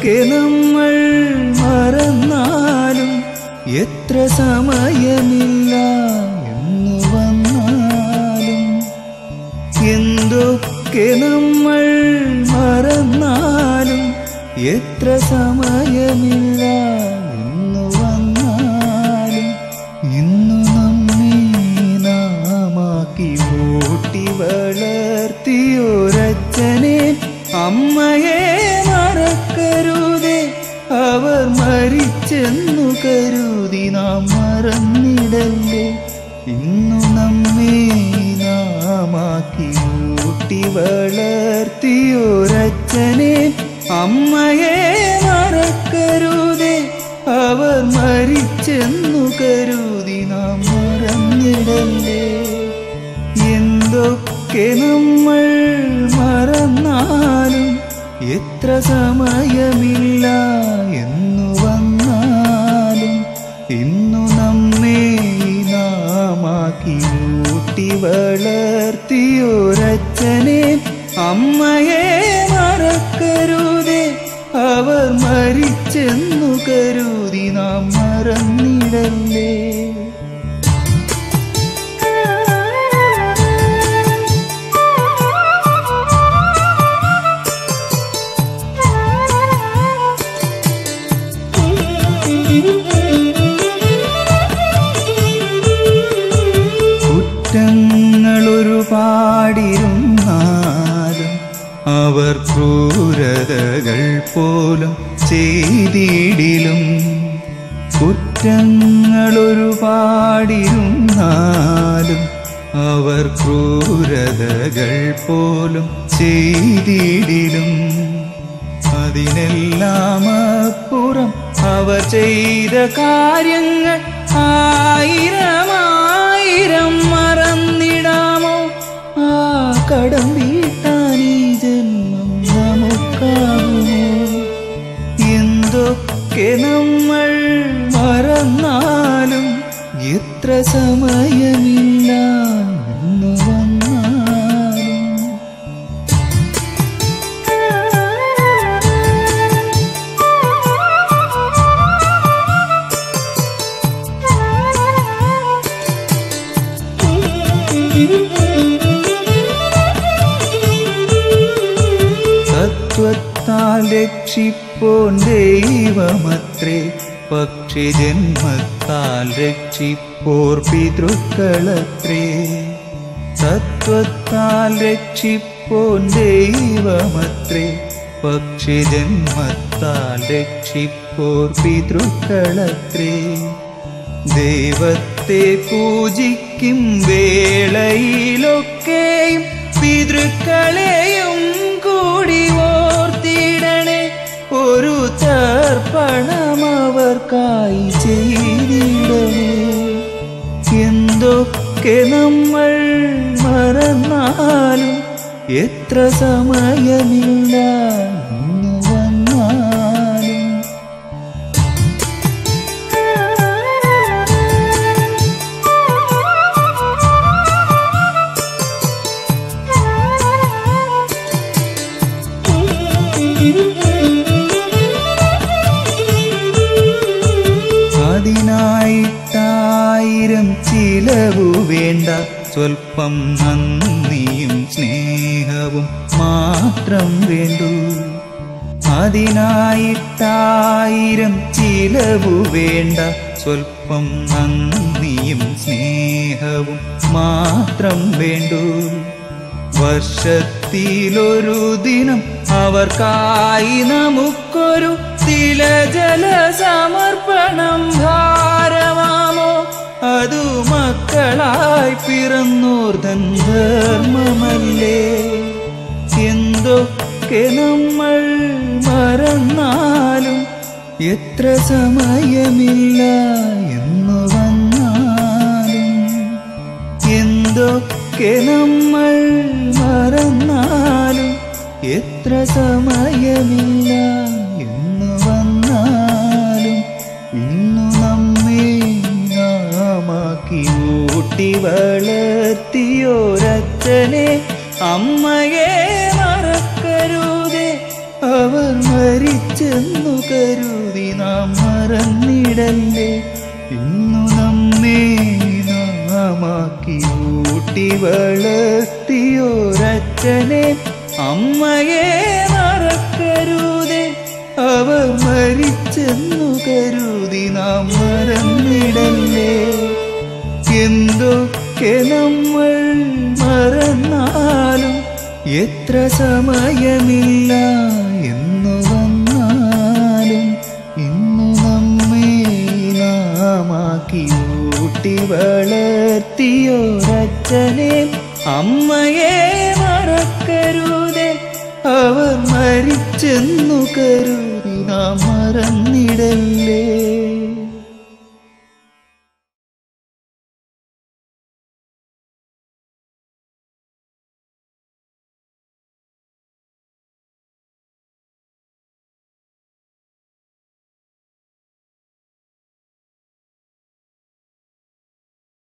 എന്തൊക്കെ നമ്മൾ മറന്നാലും എത്ര സമയമില്ല എന്ന് വന്നാലും എന്തൊക്കെ നമ്മൾ മറന്നാലും എത്ര സമയമില്ല എന്ന് വന്നാലും ഇന്നു നമ്മെ നാമാക്കി ഊട്ടി വളർത്തിയൊരച്ഛനെ അമ്മയെ മറക്കരുതേ അവർ മരിച്ചെന്നു കരുതി നാം മറന്നിടല്ലേ ഇന്നു നമ്മെ നാമാക്കി ഊട്ടി വളർത്തിയൊരച്ഛനെ അമ്മയെ മറക്കരുതേ അവർ മരിച്ചെന്നു കരുതി നാം മറന്നിടല്ലേ എന്തൊക്കെ നമ്മൾ മറന്നാലും എത്ര സമയമില്ല എന്നു വന്നാലും ഇന്നു നമ്മെ നാമാക്കി ഊട്ടി വളർത്തിയൊരച്ഛനെ അമ്മയെ മറക്കരുതേ അവർ മരിച്ചെന്നു കരുതി നാം മറന്നിടല്ലേ കുറ്റങ്ങളൊരുപാടിരുന്നാലും അവർ ക്രൂരതകൾ പോലും ചെയ്തിടിലും കുറ്റങ്ങളൊരുപാടിരുന്നാലും അവർ ക്രൂരതകൾ പോലും ചെയ്തിടിലും അതിനെല്ലാം അപ്പുറം അവർ ചെയ്ത കാര്യങ്ങൾ ആയിരമായിരം മറന്നിടാമോ ആ കടം വീട്ടാൻ ഈ ജന്മം നമുക്കാകുമോ എന്തൊക്കെ നമ്മൾ മറന്നാലും എത്ര സമയമില്ല എന്ന് വന്നാലും തത്വത്താൽ രക്ഷിപ്പോൻ ദൈവമത്രേ പക്ഷി ജന്മത്താൽ രക്ഷിപ്പോർ പിതൃക്കളത്രേ തത്വത്താൽ രക്ഷിപ്പോൻ ദൈവമത്രേ പക്ഷി ജന്മത്താൽ രക്ഷിപ്പോർ പിതൃക്കളത്രേ ദൈവത്തെ പൂജിക്കും വേളയിലൊക്കെയും പിതൃക്കളെയും കൂടി ഓർത്തിടണേ ഒരു തർപ്പണം അവർക്കായി ചെയ്തിടണേ എന്തൊക്കെ നമ്മൾ മറന്നാലും എത്ര സമയമില്ല ഇന്ന് വന്നാലും അതിനായിട്ടായിരം ചിലവു വേണ്ട സ്വൽപ്പം നന്ദിയും സ്നേഹവും മാത്രം വേണ്ടു അതിനായിട്ടായിരം ചിലവു വേണ്ട സ്വൽപ്പം നന്ദിയും സ്നേഹവും മാത്രം വേണ്ടു വർഷത്തിലൊരു ദിനം അവർക്കായി നമുക്കൊരു തിലജല സമർപ്പണം ഭാരമാമോ അതു മക്കളായി പിറന്നോർധൻ ധർമ്മമല്ലേ എന്തൊക്കെ നമ്മൾ മറന്നാലും എത്ര സമയമില്ല എന്നു വന്നാലും എന്തൊക്കെ നമ്മൾ മറന്നാലും എത്ര സമയമില്ല എന്ന് വന്നാലും ഇന്നു നമ്മെ നാമാക്കി ഊട്ടി വളർത്തിയോരച്ഛനെ അമ്മയെ മറക്കരുതേ അവർ മരിച്ച മരിച്ചെന്നു കരുതി നാം മറന്നിടല്ലേ ഇന്നു നമ്മെ നാമാക്കി ഊട്ടി വളർത്തിയോരച്ഛനെ അമ്മയെ മറക്കരുതേ അവർ മരിച്ചെന്നു കരുതി നാം മറന്നിടല്ലേ എന്തൊക്കെ നമ്മൾ മറന്നാലും എത്ര സമയമില്ല എന്നു വന്നാലും ഇന്നു നമ്മെ നാമാക്കി ഊട്ടി വളർത്തിയോരച്ഛനെ അമ്മയെ മറക്കരുതേ അവർ മരിച്ചെന്നു കരുതി നാം മറന്നിടല്ലേ